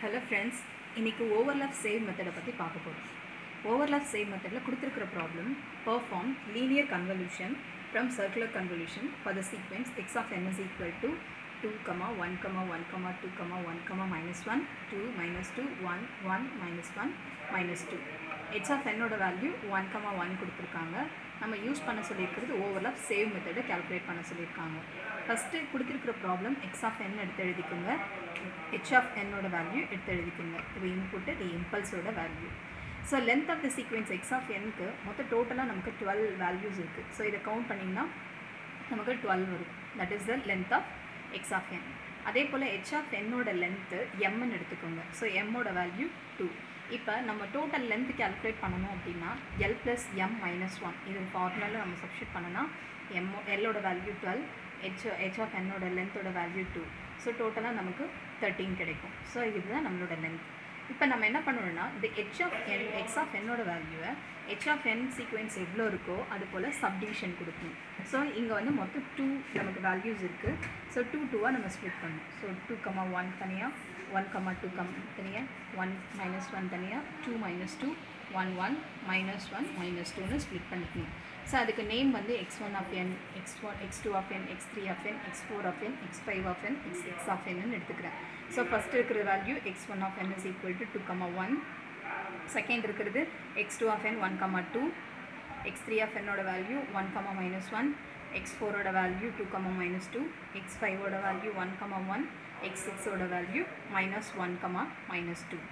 Hello friends இன்றைக்கி overlap save மெத்தடை பற்றி பார்க்க போகிறோம் ஓவர்லாப் சேவ் மெத்தடில் கொடுத்துருக்கிற problem perform linear convolution from circular convolution for the sequence x of n is equal to 2, comma 1, comma 1, comma 2, comma 1, comma minus 1, 2, minus 2, 1, 1, minus 1, minus 2. h of n ஓட value one comma one கொடுத்துருக்காங்க நம்ம use பண்ண சொல்லியிருக்கிறது overlap save மெத்தடை calculate பண்ண சொல்லியிருக்காங்க first கொடுத்துருக்கிற problem X of என் எடுத்து எழுதிக்கோங்க ஹெச் ஆஃப் என்னோட வேல்யூ எடுத்து எழுதிக்கோங்க இது இன்புட்டு இது இம்பல்ஸோட value so length of the sequence x of என்க்கு மொத்தம் டோட்டலாக நமக்கு டுவெல் வேல்யூஸ் இருக்குது ஸோ இதை கவுண்ட் பண்ணிங்கன்னா நமக்கு டுவெல் வரும் that is the length of x of n அதே போல் ஹெச் ஆஃப் என்னோட லென்த்து எம்னு எடுத்துக்கோங்க ஸோ எம்மோட வேல்யூ டூ இப்போ நம்ம டோட்டல் லென்த் calculate பண்ணணும் அப்படின்னா L plus M minus one இது ஃபார்முலாவில் நம்ம சப்ஸ்டியூட் பண்ணனா எம் எல்லோட value twelve h h of என்னோட லென்த்தோட வேல்யூ டூ ஸோ டோட்டலாக நமக்கு தேர்ட்டீன் கிடைக்கும் ஸோ இதுதான் நம்மளோட லென்த் இப்போ நம்ம என்ன பண்ணணும்னா இந்த h of n x of என்னோட வேல்யூவை ஹெச் ஆஃப் என் சீக்வென்ஸ் எவ்வளோ இருக்கோ அது போல் சப்டிவிஷன் கொடுக்கணும் ஸோ இங்கே வந்து மொத்தம் டூ நமக்கு வேல்யூஸ் இருக்குது ஸோ டூ டூவாக நம்ம ஸ்ப்ளிட் பண்ணணும் ஸோ டூ கமா ஒன் தனியாக ஒன் கமா டூ கம் தனியாக ஒன் மைனஸ் ஒன் தனியாக two minus two one one minus one minus டூன்னு ஸ்ப்ளிட் பண்ணிக்கணும் ஸோ அதுக்கு நேம் வந்து x one of n x one x two of n x three of n x four of n x five of n x six of என்னு எடுத்துக்கிறேன் so first இருக்கிற value x one of n is equal to two comma one second இருக்கிறது x two of n one comma two x three of என்னோட value one comma minus one x ஃபோரோட value two comma minus two x ஃபைவோட value one comma one x சிக்ஸோட value minus one comma minus two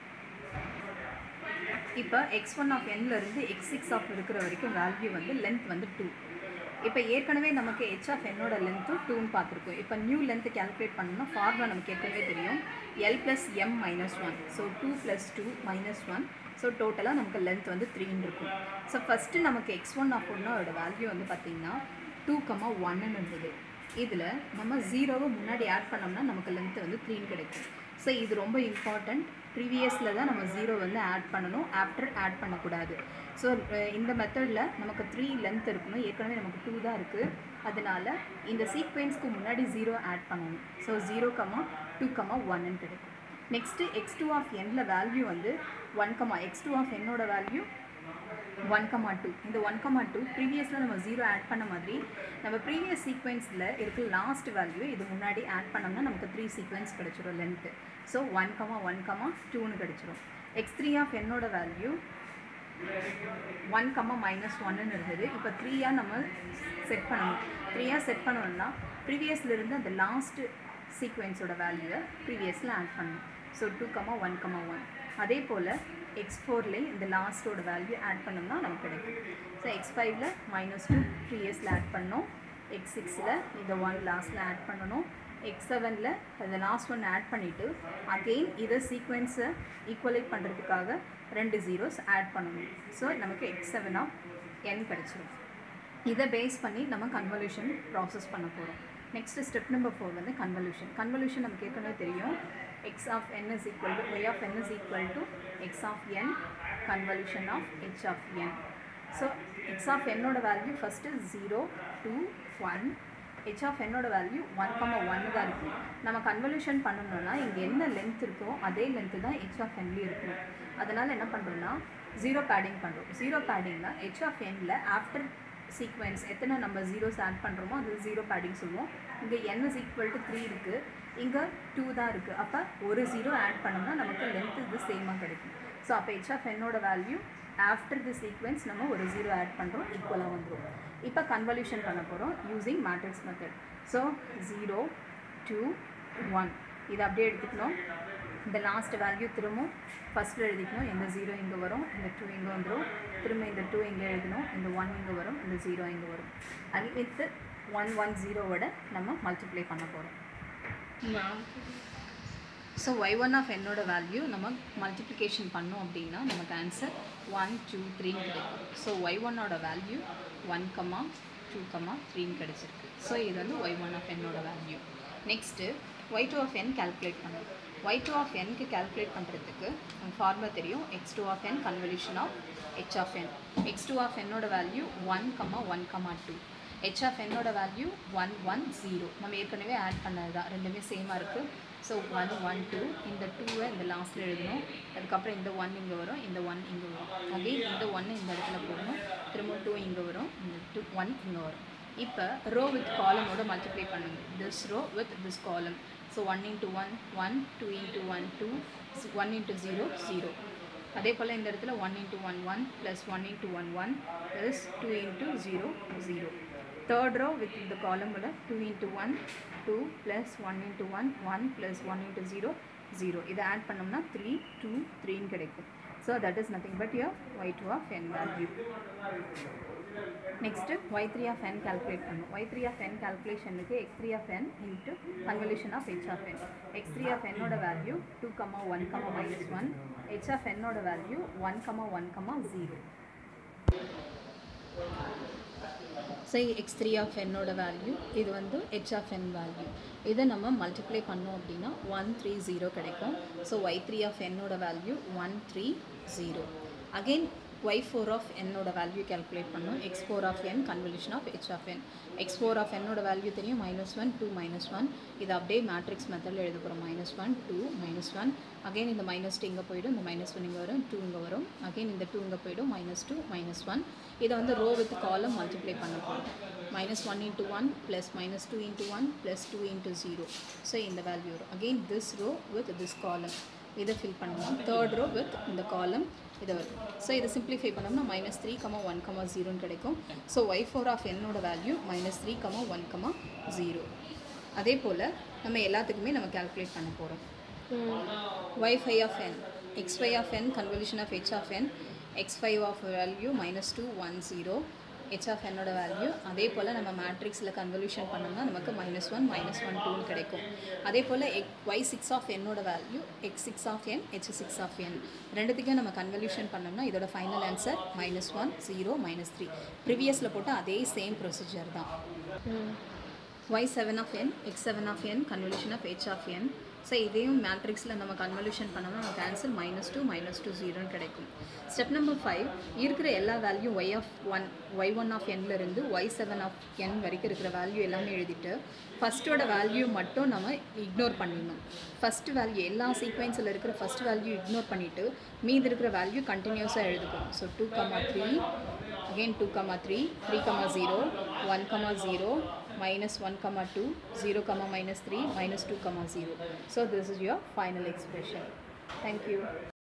இப்போ x one of இருந்து x six of இருக்கிற வரைக்கும் value வந்து length வந்து two இப்போ ஏற்கனவே நமக்கு ஹெச் ஆஃப் என்னோட லென்த்தும் டூன்னு பார்த்துருக்கோம் இப்போ நியூ லென்த்து calculate பண்ணணும்னா ஃபார்முலா நமக்கு ஏற்கனவே தெரியும் L plus M minus one so two plus two minus one so டோட்டலாக நமக்கு லென்த் வந்து த்ரீன்னு இருக்கும் ஸோ ஃபஸ்ட்டு நமக்கு எக்ஸ் ஒன் ஆஃப் ஒன்னோட வேல்யூ வந்து பார்த்திங்கன்னா டூ கமா ஒன்னு இருந்தது இதில் நம்ம ஜீரோவை முன்னாடி ஆட் பண்ணோம்னா நமக்கு லென்த்து வந்து த்ரீன்னு கிடைக்கும் ஸோ இது ரொம்ப இம்பார்ட்டண்ட் ப்ரீவியஸில் தான் நம்ம ஜீரோ வந்து ஆட் பண்ணணும் ஆஃப்டர் ஆட் பண்ணக்கூடாது ஸோ இந்த மெத்தடில் நமக்கு த்ரீ லென்த் இருக்கணும் ஏற்கனவே நமக்கு டூ தான் இருக்குது அதனால இந்த சீக்வென்ஸ்க்கு முன்னாடி ஜீரோ ஆட் பண்ணணும் so zero comma two comma ஒன்னு கிடைக்கும் நெக்ஸ்ட்டு எக்ஸ் டூ ஆஃப் என்ல வேல்யூ வந்து one comma x two of என்னோட வேல்யூ ஒன் கமா டூ இந்த ஒன் கமா டூ ப்ரீவியஸில் நம்ம ஜீரோ ஆட் பண்ண மாதிரி நம்ம ப்ரீவியஸ் சீக்வென்ஸில் இருக்க லாஸ்ட் வேல்யூ இது முன்னாடி ஆட் பண்ணோம்னா நமக்கு த்ரீ சீக்வென்ஸ் கிடச்சிரும் length so one comma one comma டூன்னு கிடச்சிரும் எக்ஸ் த்ரீ ஆஃப் என்னோட வேல்யூ ஒன் கம்மா மைனஸ் ஒன்னு இருந்தது இப்போ த்ரீயாக நம்ம செட் பண்ணணும் த்ரீயாக செட் பண்ணணும்னா ப்ரீவியஸில் இருந்து அந்த லாஸ்ட் சீக்வென்ஸோட வேல்யூவை ப்ரீவியஸில் ஆட் பண்ணணும் so two comma one comma one அதே போல் எக்ஸ் ஃபோர்லேயும் இந்த லாஸ்ட்டோட வேல்யூ ஆட் பண்ணோம்னா நமக்கு கிடைக்கும் ஸோ எக்ஸ் ஃபைவ்ல மைனஸ் டூ ப்ரீவியஸில் ஆட் பண்ணோம் எக்ஸ் சிக்ஸில் இந்த ஒன் லாஸ்ட்டில் ஆட் பண்ணணும் எக்ஸ் செவனில் அந்த லாஸ்ட் ஒன் ஆட் பண்ணிவிட்டு அகெயின் இதை சீக்வென்ஸை ஈக்குவலேட் பண்ணுறதுக்காக ரெண்டு ஜீரோஸ் ஆட் பண்ணணும் ஸோ நமக்கு எக்ஸ் செவன் ஆஃப் என் கிடச்சிரும் இதை பேஸ் பண்ணி நம்ம கன்வல்யூஷன் ப்ராசஸ் பண்ண போகிறோம் நெக்ஸ்ட்டு ஸ்டெப் நம்பர் ஃபோர் வந்து கன்வல்யூஷன் கன்வல்யூஷன் நமக்கு ஏற்கனவே தெரியும் x of n is equal to y of n is equal to x of n convolution of h of n so x of என்னோட value first zero two one h of என்னோட value one comma ஒன்று தான் இருக்கும் நம்ம convolution பண்ணணும்னா இங்கே என்ன length இருக்கோ அதே லென்த்து தான் ஹெச் ஆஃப் என்லேயும் இருக்கணும் அதனால் என்ன பண்ணுறோம்னா ஜீரோ பேடிங் பண்ணுறோம் ஜீரோ பேடிங்கில் ஹெச் ஆஃப் எனில் ஆஃப்டர் சீக்வென்ஸ் எத்தனை நம்ம ஜீரோஸ் ஆட் பண்ணுறோமோ அது ஜீரோ பேடிங் சொல்லுவோம் இங்கே n is equal to three இருக்குது இங்கே டூ தான் இருக்குது அப்போ ஒரு ஜீரோ ஆட் பண்ணோம்னா நமக்கு லென்த் இது சேமாக கிடைக்கும் ஸோ அப்போ ஹெச் ஆஃப் என்னோட வேல்யூ ஆஃப்டர் தி சீக்வென்ஸ் நம்ம ஒரு ஜீரோ ஆட் பண்ணுறோம் ஈக்குவலாக வந்துடும் இப்போ கன்வல்யூஷன் பண்ண போகிறோம் using matrix method so zero two one இதை அப்படியே எடுத்துக்கணும் இந்த லாஸ்ட் வேல்யூ திரும்பவும் ஃபஸ்ட்டில் எழுதிக்கணும் இந்த ஜீரோ இங்கே வரும் இந்த டூ இங்கே வந்துடும் திரும்ப இந்த டூ இங்கே எழுதணும் இந்த ஒன் இங்கே வரும் இந்த ஜீரோ இங்கே வரும் அது வித்து ஒன் ஒன் ஜீரோவோட நம்ம மல்டிப்ளை பண்ண போகிறோம் ஸோ ஒய் ஒன் ஆஃப் என்னோட வேல்யூ நம்ம மல்டிப்ளிகேஷன் பண்ணோம் அப்படின்னா நமக்கு ஆன்சர் ஒன் டூ த்ரீன்னு கிடைக்கும் ஸோ ஒய் ஒன்னோட value one comma two comma த்ரீன்னு கிடச்சிருக்கு ஸோ இது வந்து ஒய் ஒன் ஆஃப் என்னோட value next y two of n calculate பண்ணணும் ஒய் டூ ஆஃப் என்க்கு கால்குலேட் பண்ணுறதுக்கு ஃபார்முலா தெரியும் x two of n convolution of h of n x two of என்னோட value one comma one comma two h of என்னோட value one one zero நம்ம ஏற்கனவே add பண்ணது தான் ரெண்டுமே சேமாக இருக்குது ஸோ ஒன் ஒன் டூ இந்த டூவை இந்த லாஸ்ட்டில் எழுதணும் அதுக்கப்புறம் இந்த ஒன் இங்கே வரும் இந்த ஒன் இங்கே வரும் அகெயின் இந்த ஒன்று இந்த இடத்துல போடணும் திரும்ப டூ இங்கே வரும் இந்த டூ ஒன் இங்கே வரும் இப்போ ரோ வித் காலமோட மல்டிப்ளை பண்ணுங்க this row with this column so one into one one two into one two one into zero zero அதே போல் இந்த இடத்துல one into one one plus one into one one plus two into zero zero third row with இந்த காலமில் two into one two plus one into one one plus one into zero zero இதை add பண்ணோம்னா three two த்ரீன்னு கிடைக்கும் so that is nothing but your y two of n value next y three of n calculate பண்ணும் y three of n கால்குலேஷனுக்கு x three of n into convolution of h of n x three of என்னோட value two comma one comma minus one h of என்னோட value one comma one comma zero so x three of என்னோட value இது வந்து H of n value இதை நம்ம multiply பண்ணோம் அப்படின்னா one three zero கிடைக்கும் ஸோ ஒய் த்ரீ ஆஃப் என்னோட value one three zero again y four of என்னோட வேல்யூ கேல்குலேட் பண்ணோம் x four of n convolution of h of n x four of என்னோட value தெரியும் minus one two minus one இது அப்படியே matrix மெத்தடில் எழுத போகிறோம் minus one two minus one again இந்த மைனஸ் டூ இங்கே போயிடும் இந்த மைனஸ் ஒன் இங்கே வரும் டூ இங்கே வரும் அகைன் இந்த டூ இங்கே போயிடும் மைனஸ் டூ மைனஸ் ஒன் இதை வந்து ரோ வித் காலம் மல்டிப்ளை பண்ண போகிறோம் minus one into one plus minus two into one plus two into zero so இந்த வேல்யூ வரும் again this row with this column இதை ஃபில் பண்ணலாம் தேர்ட் ரோ வித் இந்த காலம் இதை வரும் ஸோ இதை சிம்பிளிஃபை பண்ணோம்னா minus three comma one comma ஜீரோன்னு கிடைக்கும் ஸோ ஒய் ஃபோர் ஆஃப் என்னோட value minus three comma one comma zero அதே போல் நம்ம எல்லாத்துக்குமே நம்ம கால்குலேட் பண்ண போகிறோம் y phi of n x phi of n convolution of h of n x phi of value minus 2 1 0 h of n ஓட value அதே போல் நம்ம மேட்ரிக்ஸில் கன்வல்யூஷன் பண்ணோம்னா நமக்கு மைனஸ் ஒன் மைனஸ் ஒன் டூன்னு கிடைக்கும் அதே போல் எக் ஒய் சிக்ஸ் ஆஃப் என்னோட value x six of n h six of n ரெண்டுத்துக்கும் நம்ம கன்வல்யூஷன் பண்ணோம்னா இதோட final answer minus one zero minus three ப்ரீவியஸில் போட்ட அதே சேம் ப்ரொசீஜர் தான் y seven of n x seven of n convolution of h of n so இதையும் மேட்ரிக்ஸில் நம்ம கன்வல்யூஷன் பண்ணோம்னா நமக்கு answer minus two minus two ஜீரோன்னு கிடைக்கும் ஸ்டெப் நம்பர் ஃபைவ் இருக்கிற எல்லா value Y of one y one of என்லேருந்து ஒய் செவன் ஆஃப் என் வரைக்கும் இருக்கிற வேல்யூ எல்லாமே எழுதிட்டு ஃபஸ்ட்டோட வேல்யூ மட்டும் நம்ம இக்னோர் பண்ணிடணும் ஃபஸ்ட் வேல்யூ எல்லா சீக்வென்ஸில் இருக்கிற ஃபஸ்ட் வேல்யூ இக்னோர் பண்ணிவிட்டு மீதி இருக்கிற வேல்யூ கண்டினியூஸாக எழுதுக்கணும் so two comma three again 2 comma 3 3 comma 0 1 comma 0 minus 1 comma 2 0 comma minus 3 minus 2 comma 0 so this is your final expression thank you